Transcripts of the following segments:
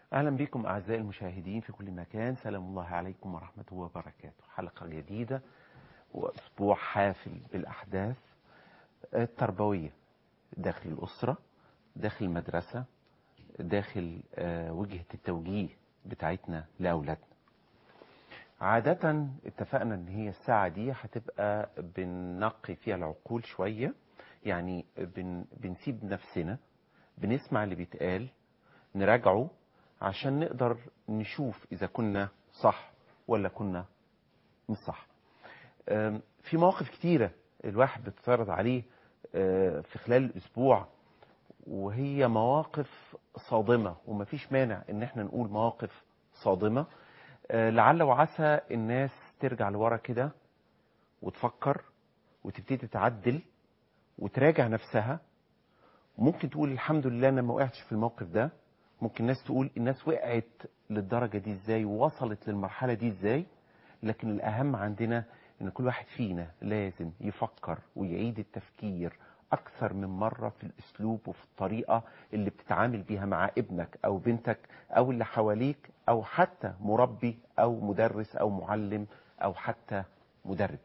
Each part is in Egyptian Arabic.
أهلا بكم أعزائي المشاهدين في كل مكان سلام الله عليكم ورحمته وبركاته حلقة جديدة وأسبوع حافل بالأحداث التربوية داخل الأسرة داخل المدرسة داخل وجهة التوجيه بتاعتنا لأولادنا عادة اتفقنا ان هي الساعة دي هتبقى بننقي فيها العقول شوية يعني بن بنسيب نفسنا بنسمع اللي بيتقال نراجعه عشان نقدر نشوف اذا كنا صح ولا كنا مش صح في مواقف كتيرة الواحد بتتعرض عليه في خلال الاسبوع وهي مواقف صادمة ومفيش مانع ان احنا نقول مواقف صادمة لعل وعسى الناس ترجع لورا كده وتفكر وتبتدي تعدل وتراجع نفسها ممكن تقول الحمد لله انا ما وقعتش في الموقف ده ممكن الناس تقول الناس وقعت للدرجة دي ازاي ووصلت للمرحلة دي ازاي لكن الأهم عندنا ان كل واحد فينا لازم يفكر ويعيد التفكير أكثر من مرة في الأسلوب وفي الطريقة اللي بتتعامل بيها مع ابنك أو بنتك أو اللي حواليك أو حتى مربي أو مدرس أو معلم أو حتى مدرب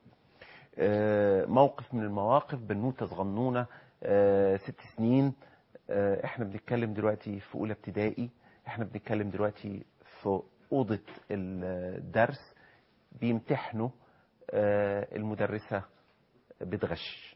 موقف من المواقف بنوتة صغنونة ست سنين احنا بنتكلم دلوقتي في أولى ابتدائي احنا بنتكلم دلوقتي في أوضة الدرس بيمتحنوا المدرسة بتغش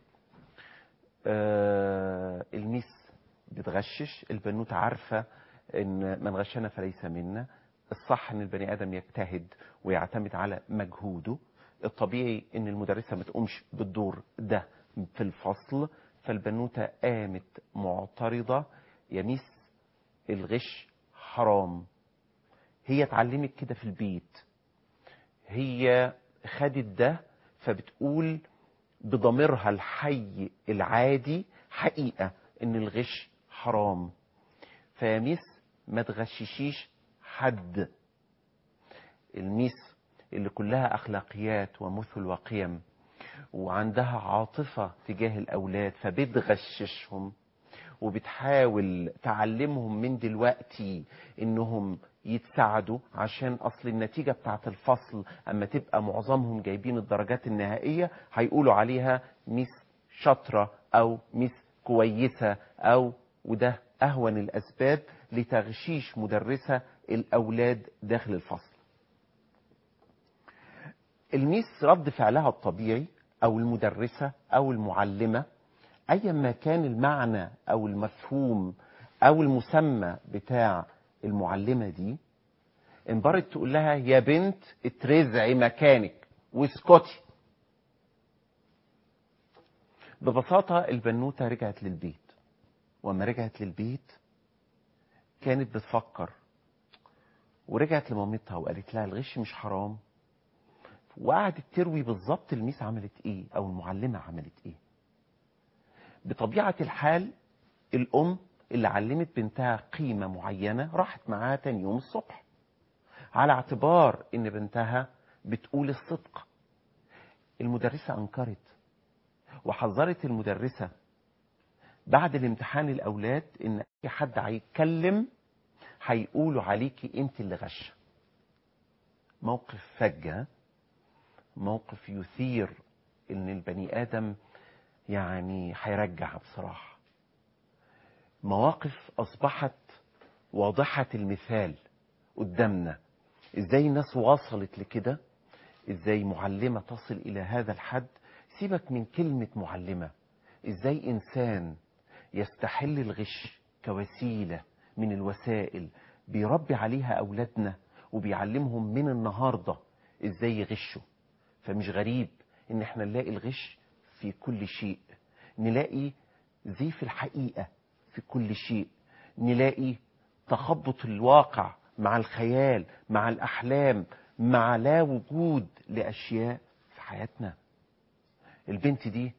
آه الميس بتغشش البنوت عارفة ان من غشنا فليس منا الصح ان البني ادم يجتهد ويعتمد على مجهوده الطبيعي ان المدرسة ما تقومش بالدور ده في الفصل فالبنوتة قامت معترضة يا ميس الغش حرام هي اتعلمت كده في البيت هي خدت ده فبتقول بضميرها الحي العادي حقيقة ان الغش حرام فيا ميس ما تغششيش حد الميس اللي كلها اخلاقيات ومثل وقيم وعندها عاطفة تجاه الاولاد فبتغششهم وبتحاول تعلمهم من دلوقتي انهم يتساعدوا عشان اصل النتيجة بتاعت الفصل اما تبقى معظمهم جايبين الدرجات النهائية هيقولوا عليها ميس شاطرة او ميس كويسة او وده اهون الاسباب لتغشيش مدرسة الاولاد داخل الفصل الميس رد فعلها الطبيعي او المدرسة او المعلمة ايا ما كان المعنى او المفهوم او المسمى بتاع المعلمة دي انبرت تقول لها يا بنت اترزعي مكانك واسكتي ببساطة البنوتة رجعت للبيت وما رجعت للبيت كانت بتفكر ورجعت لمامتها وقالت لها الغش مش حرام وقعدت تروي بالظبط الميس عملت ايه او المعلمة عملت ايه بطبيعة الحال الام اللي علمت بنتها قيمة معينة راحت معاها تاني يوم الصبح على اعتبار ان بنتها بتقول الصدق المدرسة انكرت وحذرت المدرسة بعد الامتحان الاولاد ان اي حد هيتكلم هيقولوا عليكي انت اللي غشه موقف فجة موقف يثير ان البني ادم يعني هيرجع بصراحة مواقف أصبحت واضحة المثال قدامنا إزاي الناس وصلت لكده إزاي معلمة تصل إلى هذا الحد سيبك من كلمة معلمة إزاي إنسان يستحل الغش كوسيلة من الوسائل بيربي عليها أولادنا وبيعلمهم من النهاردة إزاي يغشوا فمش غريب إن احنا نلاقي الغش في كل شيء نلاقي زيف الحقيقة في كل شيء نلاقي تخبط الواقع مع الخيال مع الأحلام مع لا وجود لأشياء في حياتنا البنت دي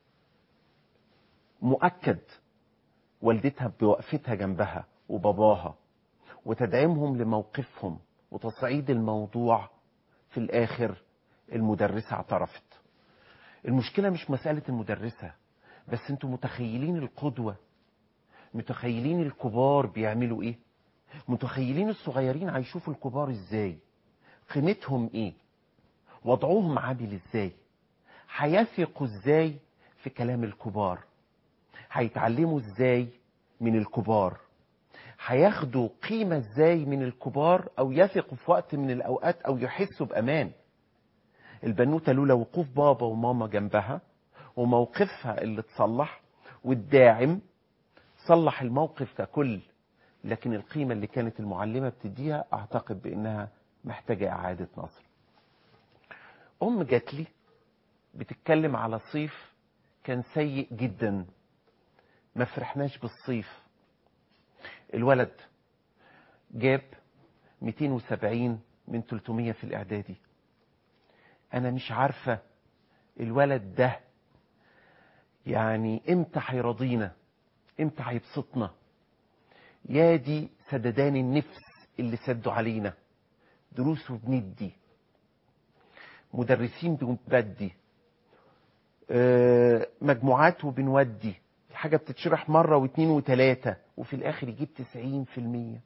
مؤكد والدتها بوقفتها جنبها وباباها وتدعيمهم لموقفهم وتصعيد الموضوع في الآخر المدرسة اعترفت المشكلة مش مسألة المدرسة بس انتوا متخيلين القدوة متخيلين الكبار بيعملوا ايه متخيلين الصغيرين هيشوفوا الكبار ازاي قيمتهم ايه وضعهم عامل ازاي هيثقوا ازاي في كلام الكبار هيتعلموا ازاي من الكبار هياخدوا قيمة ازاي من الكبار او يثقوا في وقت من الاوقات او يحسوا بامان البنوتة لولا وقوف بابا وماما جنبها وموقفها اللي اتصلح والداعم صلح الموقف ككل لكن القيمة اللي كانت المعلمة بتديها اعتقد بانها محتاجة اعادة نظر ام جات لي بتتكلم على صيف كان سيء جدا ما فرحناش بالصيف الولد جاب 270 من 300 في الاعدادي انا مش عارفة الولد ده يعني امتى هيرضينا امتى هيبسطنا يا دي سددان النفس اللي سدوا علينا دروس وبندي مدرسين بنبدي آه، مجموعات وبنودي الحاجة بتتشرح مرة واثنين وثلاثة وفي الآخر يجيب تسعين في المية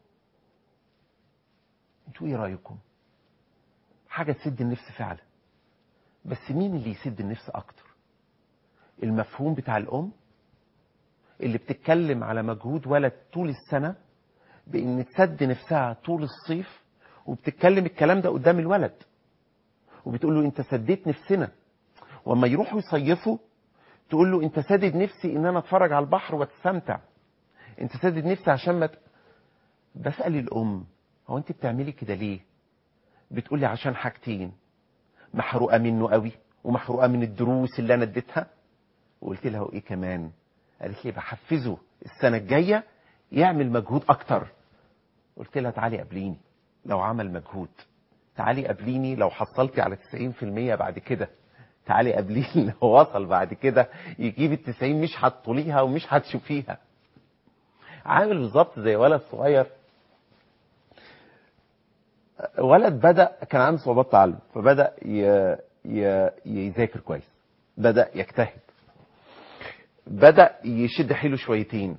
انتوا ايه رأيكم حاجة تسد النفس فعلا بس مين اللي يسد النفس أكتر المفهوم بتاع الأم اللي بتتكلم على مجهود ولد طول السنة بإن تسد نفسها طول الصيف وبتتكلم الكلام ده قدام الولد وبتقول له انت سديت نفسنا واما يروحوا يصيفوا تقول له انت سادد نفسي ان انا اتفرج على البحر واتستمتع انت سادد نفسي عشان ما ت... بسأل الام هو انت بتعملي كده ليه بتقول لي عشان حاجتين محروقه منه قوي ومحروقه من الدروس اللي انا اديتها وقلت لها وايه كمان قالت لي بحفزه السنه الجايه يعمل مجهود اكتر قلت لها تعالي قابليني لو عمل مجهود تعالي قابليني لو حصلتي على 90% بعد كده تعالي قابليني لو وصل بعد كده يجيب التسعين مش هتطوليها ومش هتشوفيها عامل بالظبط زي ولد صغير ولد بدأ كان عنده صعوبات تعلم فبدأ ي... ي... يذاكر كويس بدأ يجتهد بدأ يشد حيله شويتين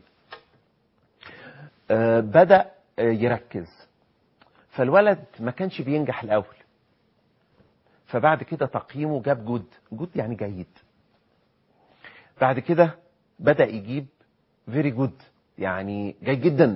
آه، بدأ آه، يركز فالولد ما كانش بينجح الأول فبعد كده تقييمه جاب جود جود يعني جيد بعد كده بدأ يجيب فيري جود يعني جيد جدا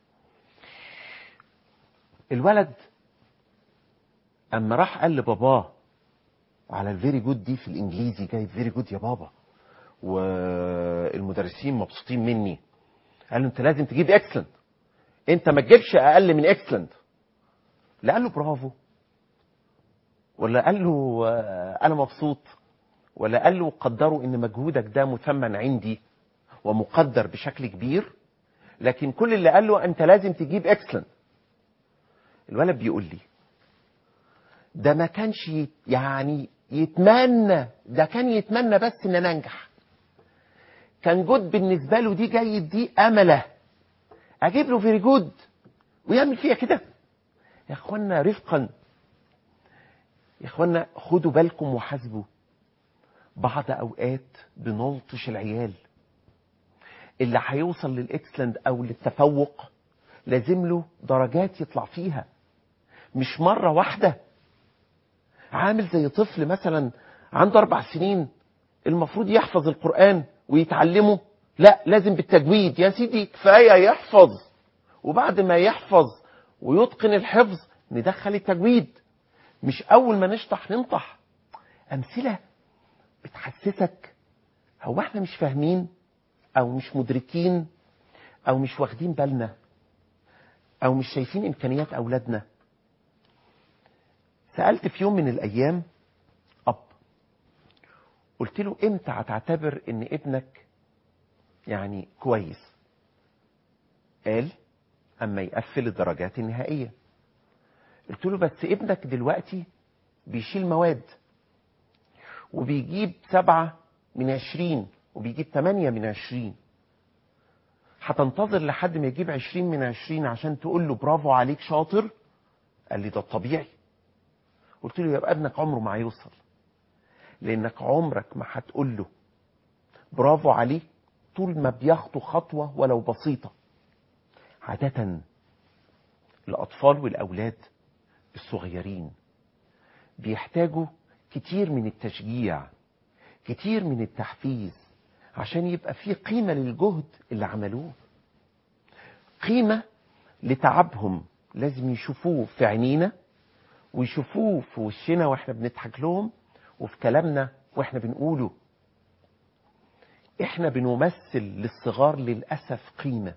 الولد اما راح قال لباباه على الفيري جود دي في الانجليزي جايب فيري جود يا بابا والمدرسين مبسوطين مني قال له انت لازم تجيب اكسلنت انت ما تجيبش اقل من اكسلنت لا قال له برافو ولا قال له آه، انا مبسوط ولا قال له قدروا ان مجهودك ده مثمن عندي ومقدر بشكل كبير لكن كل اللي قال له انت لازم تجيب اكسلنت الولد بيقول لي ده ما كانش يت- يعني يتمنى ده كان يتمنى بس ان انا انجح كان جود بالنسبه له دي جيد دي امله اجيب له فيري جود ويعمل فيها كده يا اخوانا رفقا يا اخوانا خدوا بالكم وحاسبوا بعض اوقات بنلطش العيال اللي هيوصل للاكسلند او للتفوق لازم له درجات يطلع فيها مش مرة واحدة عامل زي طفل مثلا عنده أربع سنين المفروض يحفظ القرآن ويتعلمه لا لازم بالتجويد يا سيدي كفاية يحفظ وبعد ما يحفظ ويتقن الحفظ ندخل التجويد مش أول ما نشطح ننطح أمثلة بتحسسك هو احنا مش فاهمين أو مش مدركين أو مش واخدين بالنا أو مش شايفين إمكانيات أولادنا سألت في يوم من الأيام أب قلت له إمتى هتعتبر إن ابنك يعني كويس قال أما يقفل الدرجات النهائية قلت له بس ابنك دلوقتي بيشيل مواد وبيجيب سبعة من عشرين وبيجيب تمانية من عشرين هتنتظر لحد ما يجيب عشرين من عشرين عشان تقول له برافو عليك شاطر قال لي ده الطبيعي قلت له يبقى ابنك عمره ما هيوصل لانك عمرك ما هتقول له برافو عليه طول ما بيخطو خطوة ولو بسيطة عادة الأطفال والأولاد الصغيرين بيحتاجوا كتير من التشجيع كتير من التحفيز عشان يبقى في قيمة للجهد اللي عملوه قيمة لتعبهم لازم يشوفوه في عينينا ويشوفوه في وشنا واحنا بنضحك لهم وفي كلامنا واحنا بنقوله احنا بنمثل للصغار للأسف قيمة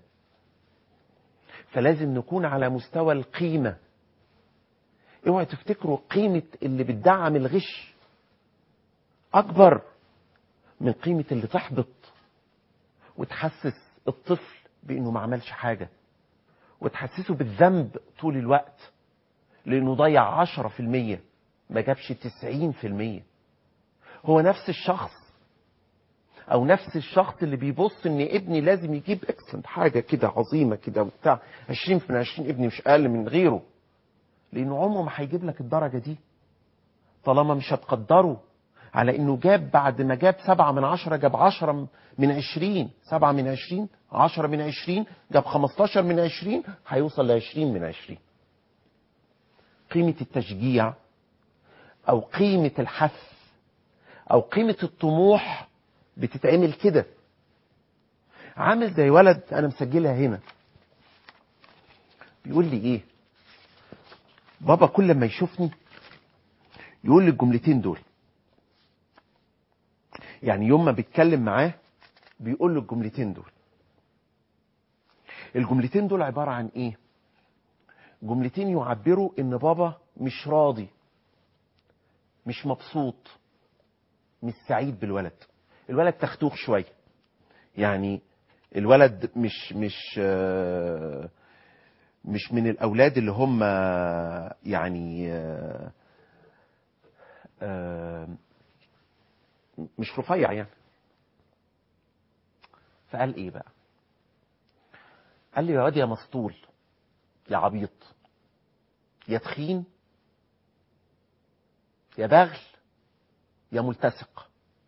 فلازم نكون على مستوى القيمة اوعوا تفتكروا قيمة اللي بتدعم الغش أكبر من قيمة اللي تحبط وتحسس الطفل بأنه ما عملش حاجة وتحسسه بالذنب طول الوقت لأنه ضيع عشرة في المية ما جابش تسعين في المية هو نفس الشخص او نفس الشخص اللي بيبص ان ابني لازم يجيب اكسنت حاجه كده عظيمه كده وبتاع 20 من 20 ابني مش اقل من غيره لانه عمره ما هيجيب لك الدرجه دي طالما مش هتقدره على انه جاب بعد ما جاب سبعة من عشرة جاب عشرة من عشرين سبعة من عشرين عشرة من عشرين جاب خمستاشر من عشرين هيوصل لعشرين من عشرين قيمة التشجيع او قيمة الحث او قيمة الطموح بتتعمل كده عامل زي ولد انا مسجلها هنا بيقول لي ايه بابا كل ما يشوفني يقول لي الجملتين دول يعني يوم ما بيتكلم معاه بيقول له الجملتين دول الجملتين دول عبارة عن ايه جملتين يعبروا ان بابا مش راضي مش مبسوط مش سعيد بالولد الولد تختوخ شويه يعني الولد مش مش آه، مش من الاولاد اللي هم يعني آه، آه، مش رفيع يعني فقال ايه بقى قال لي يا واد يا مسطول يا عبيط يا تخين يا بغل يا ملتصق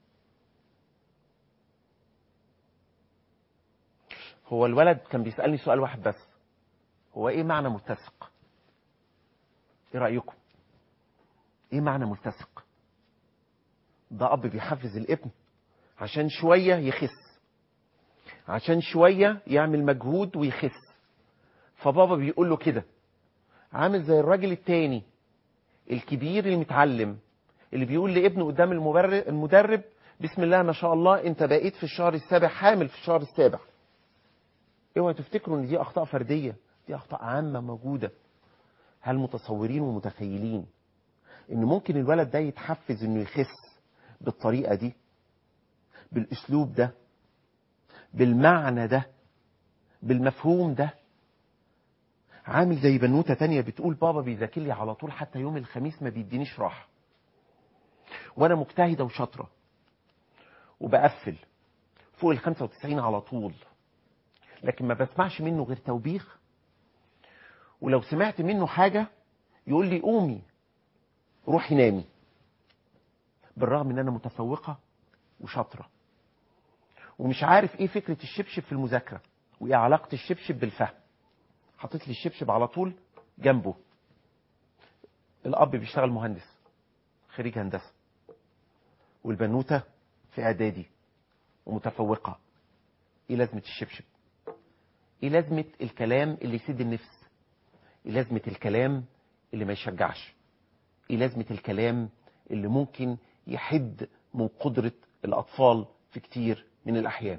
هو الولد كان بيسألني سؤال واحد بس هو ايه معنى ملتصق ايه رأيكم ايه معنى ملتصق ده اب بيحفز الابن عشان شوية يخس عشان شوية يعمل مجهود ويخس فبابا بيقول له كده عامل زي الراجل التاني الكبير المتعلم اللي بيقول لابنه قدام المبرر المدرب بسم الله ما شاء الله انت بقيت في الشهر السابع حامل في الشهر السابع اوعوا تفتكروا ان دي اخطاء فرديه دي اخطاء عامه موجوده هل متصورين ومتخيلين ان ممكن الولد ده يتحفز انه يخس بالطريقه دي بالاسلوب ده بالمعنى ده بالمفهوم ده عامل زي بنوته تانية بتقول بابا بيذاكر لي على طول حتى يوم الخميس ما بيدينيش راحه وانا مجتهده وشاطره وبقفل فوق ال 95 على طول لكن ما بسمعش منه غير توبيخ ولو سمعت منه حاجة يقول لي قومي روحي نامي بالرغم ان انا متفوقة وشاطرة ومش عارف ايه فكرة الشبشب في المذاكرة وايه علاقة الشبشب بالفهم حطيت لي الشبشب على طول جنبه الاب بيشتغل مهندس خريج هندسة والبنوتة في اعدادي ومتفوقة ايه لازمة الشبشب ايه لازمة الكلام اللي يسد النفس ايه لازمة الكلام اللي ما يشجعش ايه لازمة الكلام اللي ممكن يحد من قدرة الاطفال في كتير من الاحيان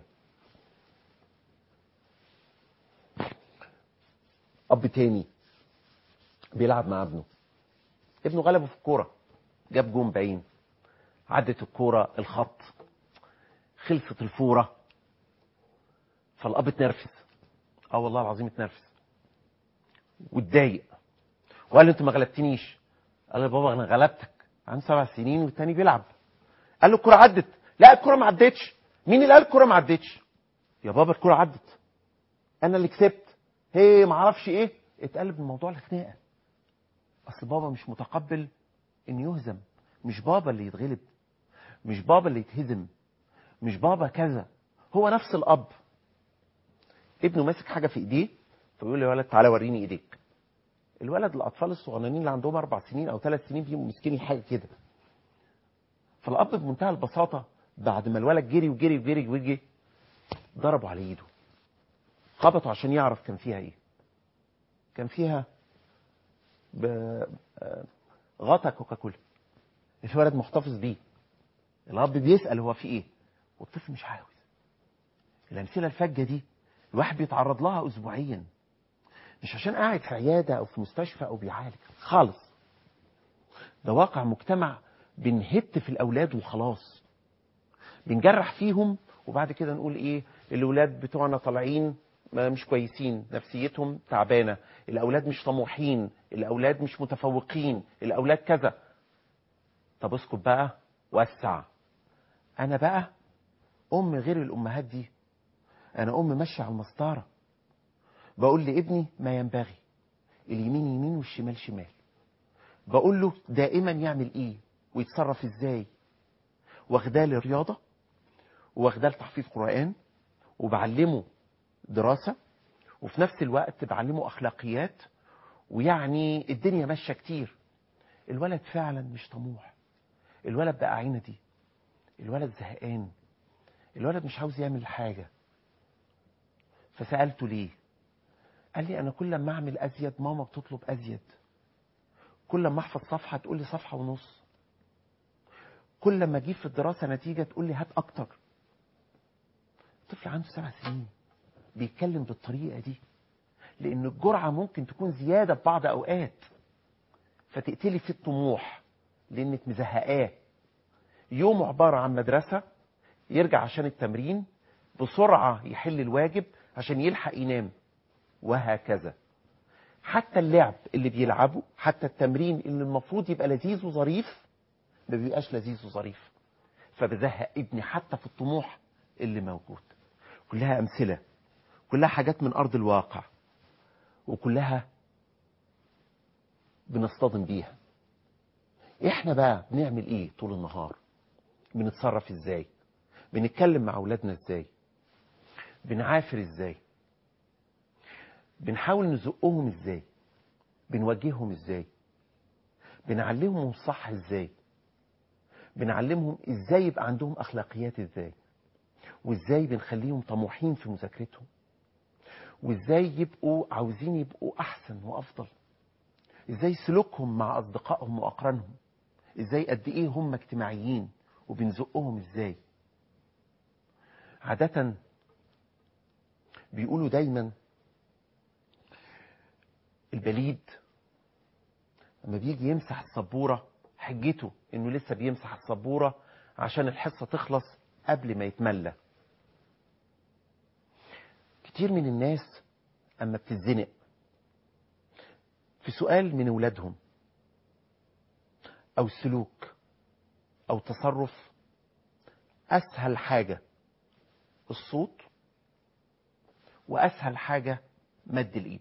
اب تاني بيلعب مع ابنه ابنه غلبه في الكورة جاب جون بعين عدت الكورة الخط خلصت الفورة فالاب اتنرفز اه والله العظيم اتنرفز واتضايق وقال له انت ما غلبتنيش قال له بابا انا غلبتك عنده سبع سنين والتاني بيلعب قال له الكرة عدت لا الكرة ما عدتش مين اللي قال الكرة ما عدتش يا بابا الكرة عدت انا اللي كسبت هي ما اعرفش ايه اتقلب الموضوع لخناقه اصل بابا مش متقبل ان يهزم مش بابا اللي يتغلب مش بابا اللي يتهزم مش بابا كذا هو نفس الاب ابنه ماسك حاجه في ايديه فبيقول له يا ولد تعالى وريني ايديك الولد الاطفال الصغننين اللي عندهم اربع سنين او ثلاث سنين بيبقوا مسكين حاجه كده فالاب بمنتهى البساطه بعد ما الولد جري وجري وجري وجري ضربوا على ايده خبطوا عشان يعرف كان فيها ايه كان فيها ب... آه، غطا كوكاكولا الولد محتفظ بيه الاب بيسال هو في ايه والطفل مش عاوز الامثله الفجه دي الواحد بيتعرض لها اسبوعيا مش عشان قاعد في عياده او في مستشفى او بيعالج خالص ده واقع مجتمع بنهت في الاولاد وخلاص بنجرح فيهم وبعد كده نقول ايه الاولاد بتوعنا طالعين ما مش كويسين نفسيتهم تعبانه الاولاد مش طموحين الاولاد مش متفوقين الاولاد كذا طب اسكت بقى وسع انا بقى ام غير الامهات دي انا ام ماشيه على المسطره بقول لابني ما ينبغي اليمين يمين والشمال شمال بقول له دائما يعمل ايه ويتصرف ازاي واخداه للرياضه واخداه لتحفيظ قران وبعلمه دراسه وفي نفس الوقت بعلمه اخلاقيات ويعني الدنيا ماشيه كتير الولد فعلا مش طموح الولد بقى عينتي الولد زهقان الولد مش عاوز يعمل حاجه فسالته ليه قال لي انا كل ما اعمل ازيد ماما بتطلب ازيد كل ما احفظ صفحه تقول لي صفحه ونص كل ما اجيب في الدراسه نتيجه تقول لي هات اكتر طفل عنده سبع سنين بيتكلم بالطريقه دي لان الجرعه ممكن تكون زياده في بعض اوقات فتقتلي في الطموح لانك مزهقاه يومه عباره عن مدرسه يرجع عشان التمرين بسرعه يحل الواجب عشان يلحق ينام وهكذا حتى اللعب اللي بيلعبه حتى التمرين اللي المفروض يبقى لذيذ وظريف ما بيبقاش لذيذ وظريف فبزهق ابني حتى في الطموح اللي موجود كلها امثله كلها حاجات من ارض الواقع وكلها بنصطدم بيها احنا بقى بنعمل ايه طول النهار بنتصرف ازاي بنتكلم مع اولادنا ازاي بنعافر ازاي بنحاول نزقهم ازاي بنوجههم ازاي بنعلمهم الصح ازاي بنعلمهم ازاي يبقى عندهم اخلاقيات ازاي وازاي بنخليهم طموحين في مذاكرتهم وازاي يبقوا عاوزين يبقوا احسن وافضل ازاي سلوكهم مع اصدقائهم واقرانهم ازاي قد ايه هم اجتماعيين وبنزقهم ازاي عادة بيقولوا دايما البليد لما بيجي يمسح السبورة حجته انه لسه بيمسح السبورة عشان الحصة تخلص قبل ما يتملى كتير من الناس اما بتزنق في سؤال من ولادهم او سلوك او تصرف اسهل حاجة الصوت واسهل حاجة مد الايد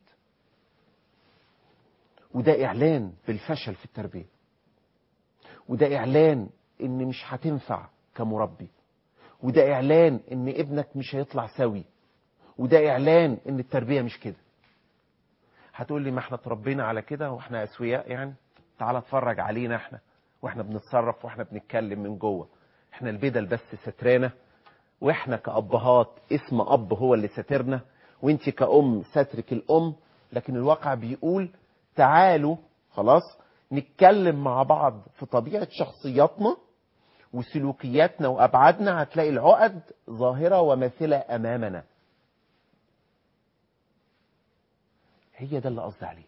وده اعلان بالفشل في التربية وده اعلان ان مش هتنفع كمربي وده اعلان ان ابنك مش هيطلع سوي وده اعلان ان التربية مش كده هتقول لي ما احنا اتربينا على كده واحنا اسوياء يعني تعال اتفرج علينا احنا واحنا بنتصرف واحنا بنتكلم من جوه احنا البدل بس سترانا واحنا كأبهات اسم اب هو اللي ساترنا وانت كأم سترك الام لكن الواقع بيقول تعالوا خلاص نتكلم مع بعض في طبيعة شخصياتنا وسلوكياتنا وأبعادنا هتلاقي العقد ظاهرة وماثلة أمامنا هي ده اللي قصدي عليه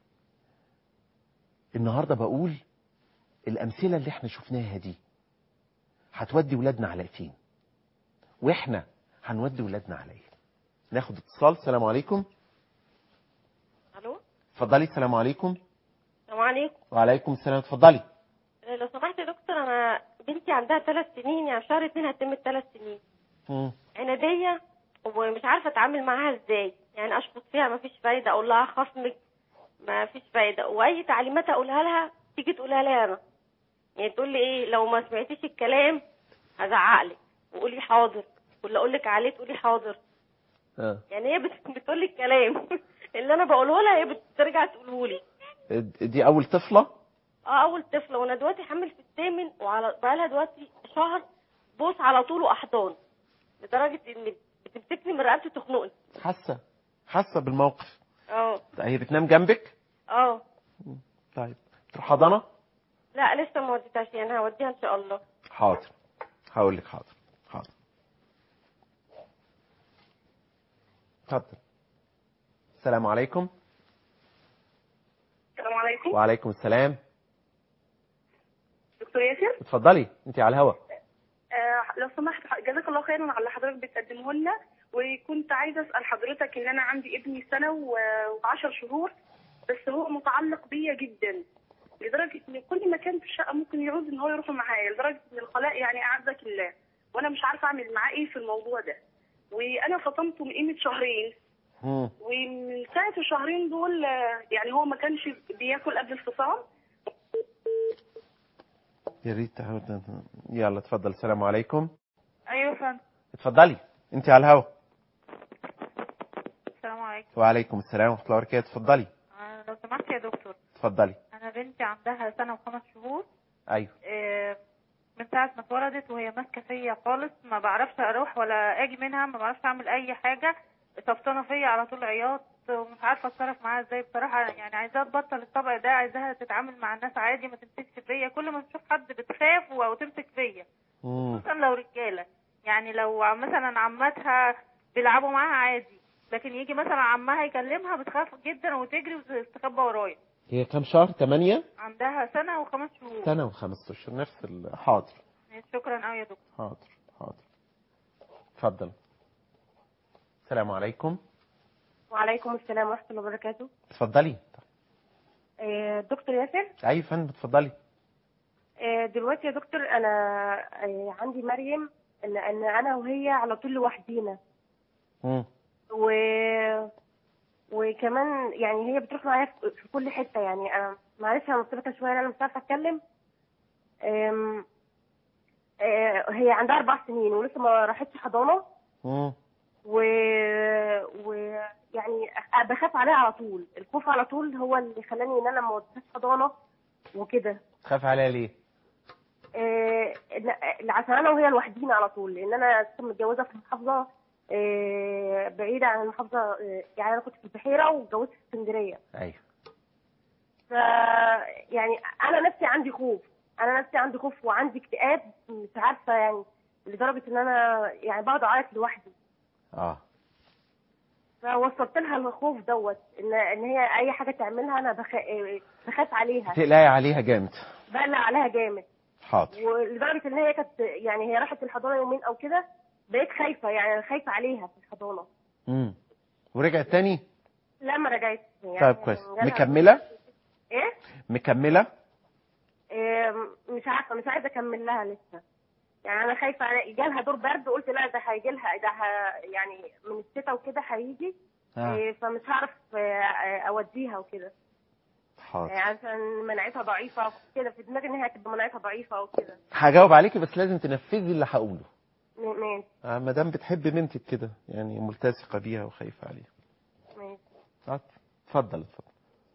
النهاردة بقول الأمثلة اللي احنا شفناها دي هتودي ولادنا على فين واحنا هنودي ولادنا على ايه ناخد اتصال السلام عليكم الو اتفضلي السلام عليكم السلام عليكم وعليكم السلام اتفضلي آه، لو سمحت يا دكتور انا بنتي عندها ثلاث سنين يعني في شهر اتنين هتتم الثلاث سنين مم. عناديه ومش عارفه اتعامل معاها ازاي يعني اشفط فيها ما فيش فايده اقول لها خصمك ما فيش فايده واي تعليمات اقولها لها تيجي تقولها لي انا يعني تقول لي ايه لو ما سمعتيش الكلام هزعق لك وقولي حاضر واللي اقول لك عليه تقولي حاضر اه يعني هي بت- بتقول لي الكلام اللي انا بقوله لها هي بترجع تقوله لي دي اول طفله اه اول طفله وانا دلوقتي حامل في الثامن وعلى بقالها دلوقتي شهر بوس على طول واحضان لدرجه ان بتمسكني من رقبتي تخنقني حاسه حاسه بالموقف اه هي بتنام جنبك اه طيب تروح حضانه لا لسه ما وديتهاش يعني هوديها ان شاء الله حاضر هقول لك حاضر حاضر اتفضل السلام عليكم السلام عليكم وعليكم السلام دكتور ياسر اتفضلي انت على الهوا آه لو سمحت جزاك الله خيرا على اللي حضرتك بتقدمه لنا وكنت عايزه اسال حضرتك ان انا عندي ابني سنه و10 شهور بس هو متعلق بيا جدا لدرجه ان كل مكان في الشقه ممكن يعوز ان هو يروح معايا لدرجه ان الخلاء يعني اعزك الله وانا مش عارفه اعمل معاه ايه في الموضوع ده وانا فطمته من قيمه شهرين مم. ومن ساعه الشهرين دول آه، يعني هو ما كانش بياكل قبل الفصام يا ريت تحاول- يلا اتفضل السلام عليكم ايوه يا فندم اتفضلي انت على الهوا السلام عليكم وعليكم السلام ورحمه الله وبركاته اتفضلي آه، لو سمحت يا دكتور اتفضلي انا بنتي عندها سنه وخمس شهور ايوه آه، من ساعه ما اتولدت وهي ماسكه فيا خالص ما بعرفش اروح ولا اجي منها ما بعرفش اعمل اي حاجه طفطانه فيا على طول عياط ومش عارفه اتصرف معاها ازاي بصراحه يعني عايزاها تبطل الطبع ده عايزاها تتعامل مع الناس عادي ما تمسكش فيا كل ما تشوف حد بتخاف او تمسك فيا مم. خصوصا لو رجاله يعني لو مثلا عماتها بيلعبوا معاها عادي لكن يجي مثلا عمها يكلمها بتخاف جدا وتجري وتستخبى ورايا هي كام شهر 8 عندها سنة وخمس شهور سنه وخمس اشهر نفس ال- حاضر شكرا قوي يا دكتور حاضر حاضر اتفضل السلام عليكم وعليكم السلام ورحمه الله وبركاته اتفضلي آه، دكتور ياسر اي فندم اتفضلي آه، دلوقتي يا دكتور انا آه، عندي مريم ان ان انا وهي على طول لوحدينا مم. و وكمان يعني هي بتروح معايا في في كل حته يعني انا معلش انا مرتبطه شويه انا مش عارفه اتكلم أم... آه، هي عندها اربع سنين ولسه ما راحتش حضانه مم. و... و يعني بخاف عليها على طول الخوف على طول هو اللي خلاني ان انا ما وديتهاش حضانه وكده تخاف عليها ليه آه، لا- عشان انا وهي لوحدينا على طول لان انا أساساً متجوزه في محافظه آه، بعيده عن المحافظه آه، يعني انا كنت في البحيره واتجوزت في اسكندريه ايوه ف يعني انا نفسي عندي خوف انا نفسي عندي خوف وعندي اكتئاب مش عارفه يعني لدرجه ان انا يعني بقعد اعيط لوحدي اه فوصلت لها الخوف دوت ان ان هي اي حاجه تعملها انا بخ... آه، بخاف عليها تقلقي عليها جامد بقلق عليها جامد حاضر ولدرجه ان هي كانت يعني هي راحت الحضانه يومين او كده بقيت خايفه يعني خايفه عليها في الحضانه امم ورجعت تاني لما رجعت يعني طيب كويس جالها- مكمله ايه مكمله إيه، مش عارفه مش عايزه اكمل لها لسه يعني انا خايفه على جالها دور برد قلت لا ده هيجي لها ده ه... يعني من الشتاء وكده هيجي آه. إيه، فمش هعرف آه، اوديها وكده حاضر يعني عشان مناعتها ضعيفه كده في دماغي ان هي هتبقى مناعتها ضعيفه وكده هجاوب عليكي بس لازم تنفذي اللي هقوله م- ماشي آه، ما دام بتحبي بنتك كده يعني ملتصقه بيها وخايفه عليها ماشي آه، اتفضل اتفضل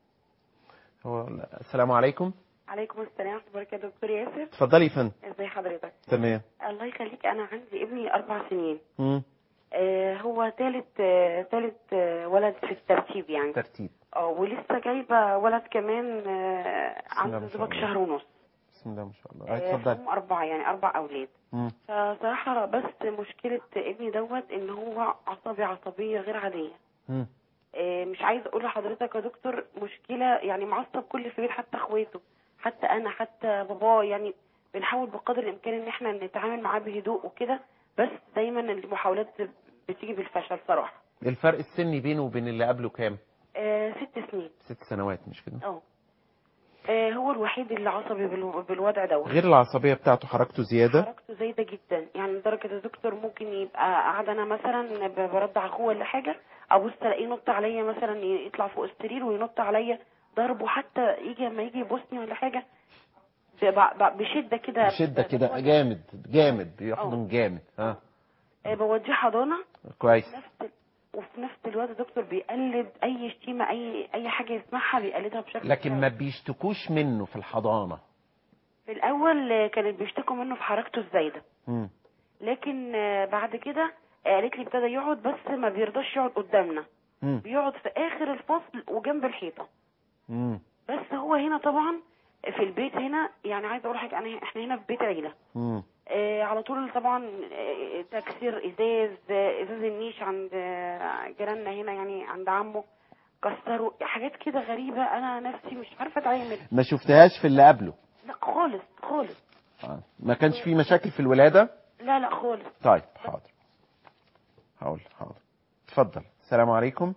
هو السلام عليكم عليكم السلام ورحمة الله وبركاته دكتور ياسر اتفضلي يا فندم ازي حضرتك تمام الله يخليك انا عندي ابني اربع سنين امم آه هو ثالث آه ثالث آه ولد في الترتيب يعني ترتيب اه ولسه جايبه ولد كمان آه بسم الله عنده ما شاء زواج الله. شهر ونص بسم الله ما شاء الله آه آه، اتفضلي هم اربعه يعني اربع اولاد مم. فصراحه بس مشكله ابني دوت ان هو عصبي عصبيه غير عاديه مم. آه، مش عايز اقول لحضرتك يا دكتور مشكله يعني معصب كل في البيت حتى اخواته حتى انا حتى باباه يعني بنحاول بقدر الامكان ان احنا نتعامل معاه بهدوء وكده بس دايما المحاولات بتيجي بالفشل صراحه الفرق السني بينه وبين اللي قبله كام آه ست سنين ست سنوات مش كده اه آه، هو الوحيد اللي عصبي بالو- بالوضع دوت غير العصبيه بتاعته حركته زياده حركته زايده جدا يعني لدرجه يا دكتور ممكن يبقى قاعد انا مثلا ب- برضع اخوه ولا حاجه ابص الاقيه ينط عليا مثلا يطلع فوق السرير وينط عليا ضربه حتى يجي لما يجي يبوسني ولا حاجه ب- ب- بشده كده بشده كده جامد جامد بيحضن جامد ها آه، بوديه حضانه كويس نفس وفي نفس الوقت الدكتور بيقلد اي شتيمه اي اي حاجه يسمعها بيقلدها بشكل لكن كده. ما بيشتكوش منه في الحضانة في الاول آه، كانت بيشتكوا منه في حركته الزايده مم. لكن آه، بعد كده آه، قالت لي ابتدى يقعد بس ما بيرضاش يقعد قدامنا مم. بيقعد في اخر الفصل وجنب الحيطه مم. بس هو هنا طبعا في البيت هنا يعني عايزه اقول حاجه انا احنا هنا في بيت عيله مم. آه على طول طبعا آه تكسير ازاز آه ازاز النيش عند آه جيراننا هنا يعني عند عمه كسروا حاجات كده غريبه انا نفسي مش عارفه اتعامل ما شفتهاش في اللي قبله لا خالص خالص آه. ما كانش في مشاكل في الولادة لا لا خالص طيب حاضر هقول حاضر اتفضل السلام عليكم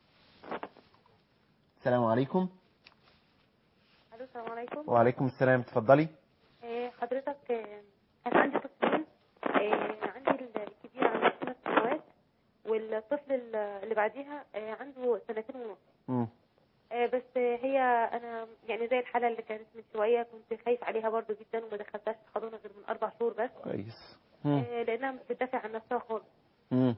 السلام عليكم الو السلام عليكم وعليكم السلام اتفضلي آه، حضرتك آه، انا عندي طفلين آه، عندي الكبير عنده ثلاث سنوات والطفل ال- اللي بعديها آه، عنده سنتين ونص مم. آه، بس آه، هي انا يعني زي الحاله اللي كانت من شويه كنت خايف عليها برضو جدا وما دخلتهاش الحضانه غير من اربع شهور بس كويس مم. آه، لانها مش بتدافع عن نفسها خالص مم.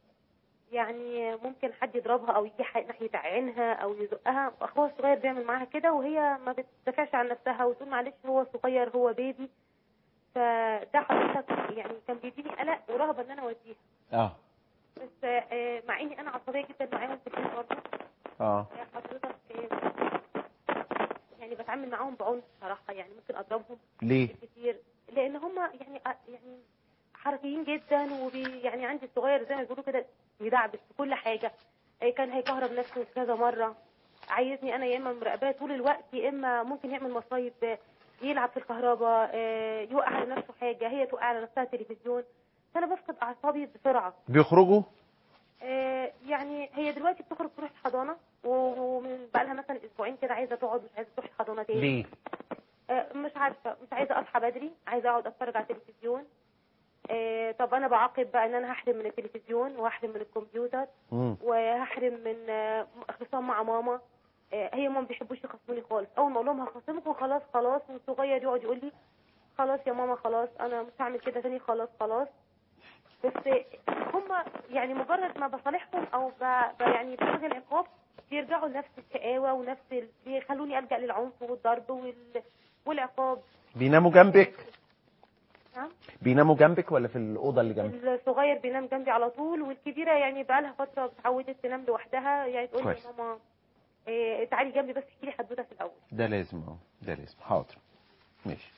يعني ممكن حد يضربها او يجي ح- ناحيه عينها او يزقها اخوها الصغير بيعمل معاها كده وهي ما بتدافعش عن نفسها وتقول معلش هو صغير هو بيبي فده حضرتك يعني كان بيديني قلق ورهبه ان انا اوديها اه بس آه، مع اني انا عصبيه جدا معاهم في البيت برضه اه آه، حضرتك آه، يعني بتعامل معاهم بعنف صراحه يعني ممكن اضربهم ليه كتير لان هم يعني يعني حركيين جدا وبي يعني عندي الصغير زي ما بيقولوا كده بيدعبس في كل حاجه إيه كان هيكهرب نفسه كذا مره عايزني انا يا اما مراقباه طول الوقت يا اما ممكن يعمل مصايب آه، يلعب في الكهرباء آه، يوقع على نفسه حاجه هي توقع على نفسها تلفزيون فانا بفقد اعصابي بسرعه بيخرجوا آه، يعني هي دلوقتي بتخرج تروح الحضانه و- ومن بقى لها مثلا اسبوعين كده عايزه تقعد مش عايزه تروح الحضانه تاني ليه آه، مش عارفه مش عايزه اصحى بدري عايزه اقعد اتفرج على التلفزيون آه، طب انا بعاقب بقى ان انا هحرم من التلفزيون وهحرم من الكمبيوتر مم. وهحرم من آه، خصام مع ماما آه، هي ما بيحبوش يخصموني خالص اول ما اقول لهم هخصمكم خلاص خلاص والصغير يقعد يقول لي خلاص يا ماما خلاص انا مش هعمل كده تاني خلاص خلاص بس هم يعني مجرد ما بصالحهم او ب... ب... يعني بلغي العقاب بيرجعوا لنفس الشقاوه ونفس ال... بيخلوني الجا للعنف والضرب وال... والعقاب بيناموا جنبك نعم بيناموا جنبك ولا في الأوضة اللي جنبك الصغير بينام جنبي على طول والكبيره يعني بقى لها فتره اتعودت تنام لوحدها يعني تقول لي كويس. يا ماما إيه تعالي جنبي بس احكي لي حدوته في الاول ده لازم اه ده لازم حاضر ماشي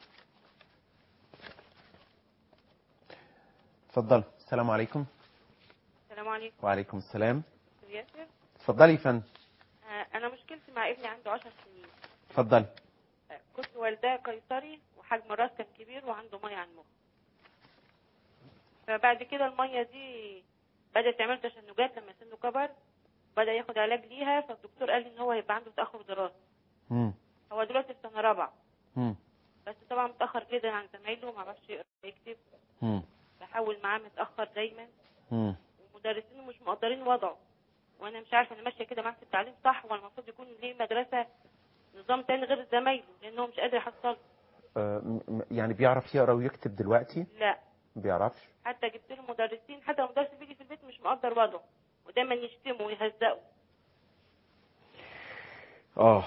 اتفضل السلام عليكم السلام عليكم وعليكم السلام دكتور ياسر اتفضلي يا فندم آه، انا مشكلتي مع ابني عنده 10 سنين اتفضلي آه، كنت والداه قيصري وحجم الراس كان كبير وعنده ميه على المخ فبعد كده الميه دي بدات تعمل تشنجات لما سنه كبر بدا ياخد علاج ليها فالدكتور قال لي ان هو هيبقى عنده تاخر دراسي مم. هو دلوقتي في سنه رابعه مم. بس طبعا متاخر جدا عن زمايله ما عرفش يقرا ويكتب مم. بحاول معاه متاخر دايما مم. ومدرسينه مش مقدرين وضعه وانا مش عارفه انا ماشيه كده معاه في التعليم صح ولا المفروض يكون ليه مدرسه نظام تاني غير زمايله لان هو مش قادر يحصل آه، م- م- يعني بيعرف يقرا ويكتب دلوقتي لا ما بيعرفش حتى جبت له مدرسين حتى لو مدرس بيجي في البيت مش مقدر وضعه ودايما يشتمه ويهزقه اه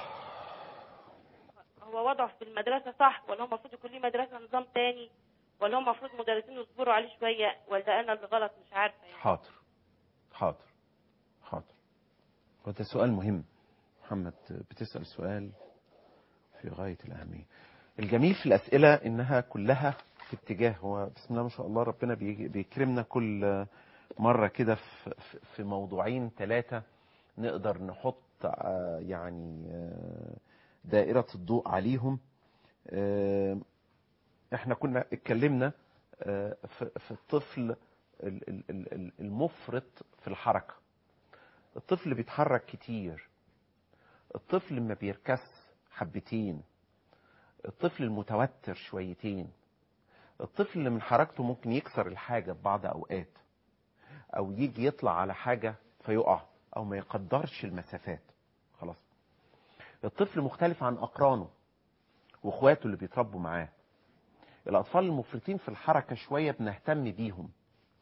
هو وضعه في المدرسه صح ولا هو المفروض يكون ليه مدرسه نظام تاني ولا هو المفروض مدرسين يصبروا عليه شويه ولا انا اللي غلط مش عارفه يعني حاضر حاضر حاضر وده سؤال مهم محمد بتسأل سؤال في غاية الأهمية الجميل في الأسئلة إنها كلها في اتجاه هو بسم الله ما شاء الله ربنا بيجي- بيكرمنا كل مرة كده في- في- في موضوعين ثلاثة نقدر نحط آه، يعني آه، دائرة الضوء عليهم آه، احنا كنا اتكلمنا آه، في في الطفل ال- ال- ال- ال- المفرط في الحركة الطفل اللي بيتحرك كتير الطفل ما بيركس حبتين الطفل المتوتر شويتين الطفل اللي من حركته ممكن يكسر الحاجة في بعض أوقات أو يجي يطلع على حاجة فيقع أو ما يقدرش المسافات خلاص الطفل مختلف عن أقرانه وإخواته اللي بيتربوا معاه الأطفال المفرطين في الحركة شوية بنهتم بيهم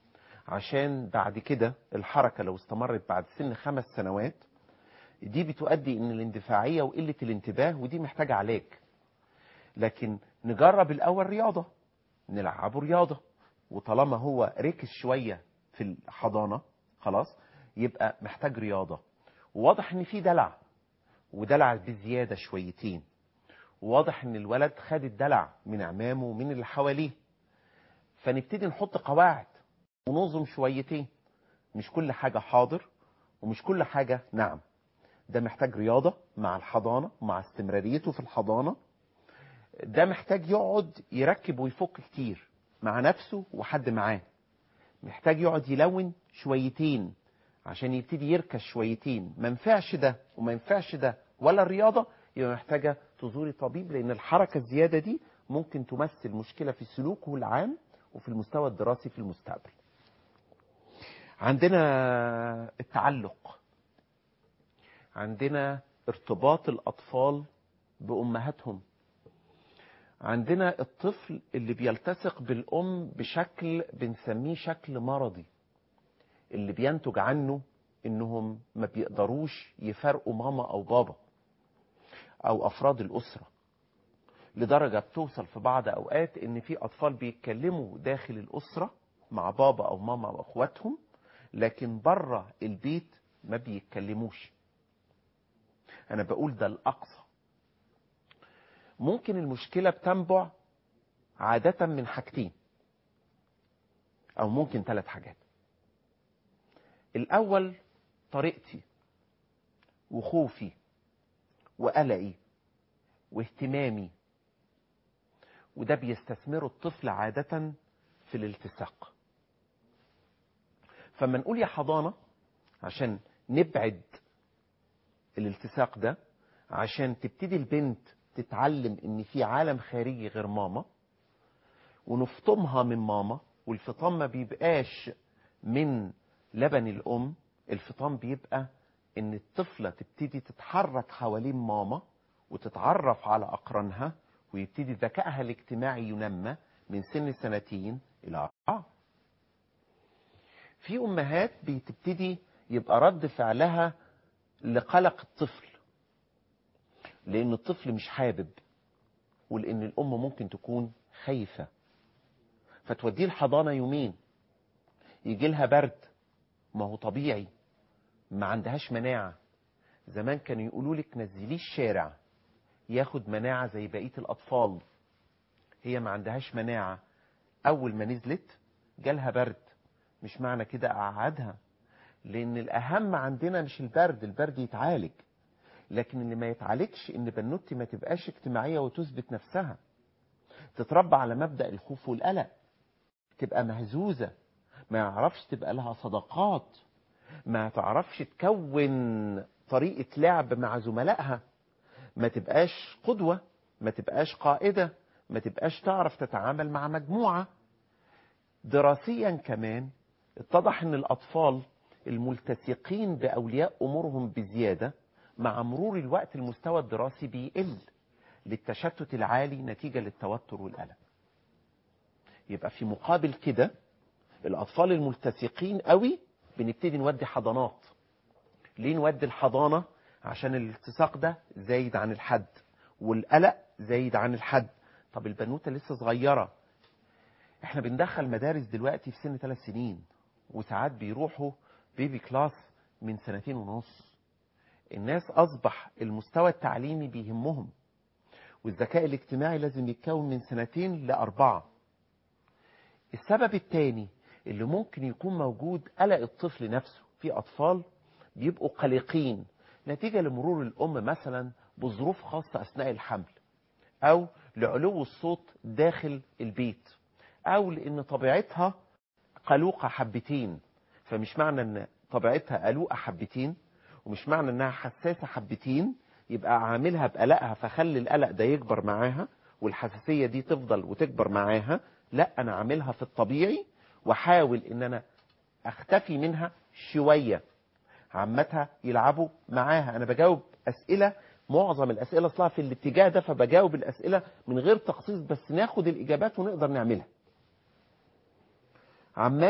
عشان بعد كده الحركة لو استمرت بعد سن خمس سنوات دي بتؤدي ان الاندفاعية وقلة الانتباه ودي محتاجة علاج لكن نجرب الاول رياضة نلعبه رياضة وطالما هو ركز شوية في الحضانة خلاص يبقى محتاج رياضة وواضح ان في دلع ودلع بزيادة شويتين وواضح ان الولد خد الدلع من عمامه ومن اللي حواليه فنبتدي نحط قواعد وننظم شويتين مش كل حاجة حاضر ومش كل حاجة نعم ده محتاج رياضة مع الحضانة مع استمراريته في الحضانة ده محتاج يقعد يركب ويفك كتير مع نفسه وحد معاه محتاج يقعد يلون شويتين عشان يبتدي يركز شويتين ما ينفعش ده وما ينفعش ده ولا الرياضة يبقى محتاجة تزوري طبيب لأن الحركة الزيادة دي ممكن تمثل مشكلة في سلوكه العام وفي المستوى الدراسي في المستقبل عندنا التعلق عندنا ارتباط الأطفال بأمهاتهم عندنا الطفل اللي بيلتصق بالأم بشكل بنسميه شكل مرضي اللي بينتج عنه انهم ما بيقدروش يفرقوا ماما او بابا او افراد الاسره لدرجه بتوصل في بعض اوقات ان في اطفال بيتكلموا داخل الاسره مع بابا او ماما او اخواتهم لكن بره البيت ما بيتكلموش انا بقول ده الاقصى ممكن المشكله بتنبع عاده من حاجتين او ممكن ثلاث حاجات الأول طريقتي وخوفي وقلقي واهتمامي وده بيستثمره الطفل عادة في الالتصاق فما نقول يا حضانة عشان نبعد الالتصاق ده عشان تبتدي البنت تتعلم ان في عالم خارجي غير ماما ونفطمها من ماما والفطام ما بيبقاش من لبن الأم الفطام بيبقى إن الطفلة تبتدي تتحرك حوالين ماما وتتعرف على أقرانها ويبتدي ذكائها الاجتماعي ينمى من سن سنتين إلى أربعة. في أمهات بتبتدي يبقى رد فعلها لقلق الطفل لأن الطفل مش حابب ولأن الأم ممكن تكون خايفة فتوديه الحضانة يومين يجي لها برد ما هو طبيعي ما عندهاش مناعة زمان كانوا يقولوا لك نزليه الشارع ياخد مناعة زي بقية الأطفال هي ما عندهاش مناعة أول ما نزلت جالها برد مش معنى كده أقعدها لأن الأهم عندنا مش البرد البرد يتعالج لكن اللي ما يتعالجش إن بنوتي ما تبقاش اجتماعية وتثبت نفسها تتربى على مبدأ الخوف والقلق تبقى مهزوزة ما يعرفش تبقى لها صداقات ما تعرفش تكون طريقة لعب مع زملائها ما تبقاش قدوة ما تبقاش قائدة ما تبقاش تعرف تتعامل مع مجموعة دراسيا كمان اتضح ان الاطفال الملتصقين باولياء امورهم بزيادة مع مرور الوقت المستوى الدراسي بيقل للتشتت العالي نتيجة للتوتر والقلق يبقى في مقابل كده الاطفال الملتصقين قوي بنبتدي نودي حضانات ليه نودي الحضانة عشان الالتصاق ده زايد عن الحد والقلق زايد عن الحد طب البنوتة لسه صغيرة احنا بندخل مدارس دلوقتي في سن ثلاث سنين وساعات بيروحوا بيبي كلاس من سنتين ونص الناس اصبح المستوى التعليمي بيهمهم والذكاء الاجتماعي لازم يتكون من سنتين لأربعة السبب الثاني اللي ممكن يكون موجود قلق الطفل نفسه في أطفال بيبقوا قلقين نتيجة لمرور الأم مثلا بظروف خاصة أثناء الحمل أو لعلو الصوت داخل البيت أو لأن طبيعتها قلوقة حبتين فمش معنى أن طبيعتها قلوقة حبتين ومش معنى أنها حساسة حبتين يبقى عاملها بقلقها فخلي القلق ده يكبر معاها والحساسية دي تفضل وتكبر معاها لا أنا عاملها في الطبيعي وحاول ان انا اختفي منها شوية عمتها يلعبوا معاها انا بجاوب اسئلة معظم الاسئلة اصلها في الاتجاه ده فبجاوب الاسئلة من غير تخصيص بس ناخد الاجابات ونقدر نعملها عمات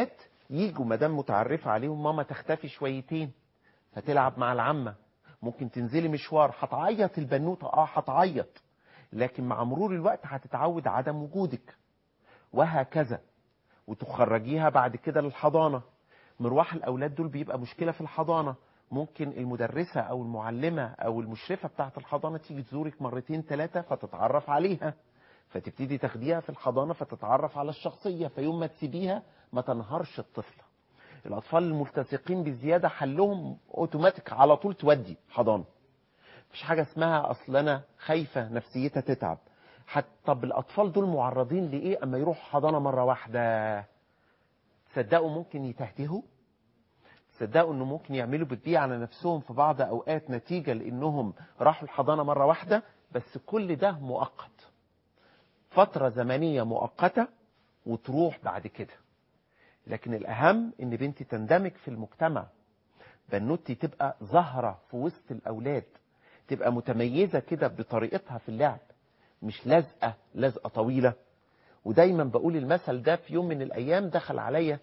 يجوا مدام متعرفة عليهم ماما تختفي شويتين فتلعب مع العمة ممكن تنزلي مشوار هتعيط البنوتة اه هتعيط لكن مع مرور الوقت هتتعود عدم وجودك وهكذا وتخرجيها بعد كده للحضانة مروح الأولاد دول بيبقى مشكلة في الحضانة ممكن المدرسة أو المعلمة أو المشرفة بتاعة الحضانة تيجي تزورك مرتين ثلاثة فتتعرف عليها فتبتدي تاخديها في الحضانة فتتعرف على الشخصية فيوم ما تسيبيها ما تنهارش الطفلة الأطفال الملتصقين بزيادة حلهم أوتوماتيك على طول تودي حضانة مفيش حاجة اسمها أصل أنا خايفة نفسيتها تتعب حتى طب الأطفال دول معرضين لإيه أما يروحوا حضانة مرة واحدة تصدقوا ممكن يتهتهوا تصدقوا انه ممكن يعملوا بتبيع على نفسهم في بعض اوقات نتيجة لانهم راحوا الحضانة مرة واحدة بس كل ده مؤقت فترة زمنية مؤقتة وتروح بعد كده لكن الاهم ان بنتي تندمج في المجتمع بنوتي تبقى ظاهرة في وسط الاولاد تبقى متميزة كده بطريقتها في اللعب مش لازقة لازقة طويلة ودايما بقول المثل ده في يوم من الايام دخل عليا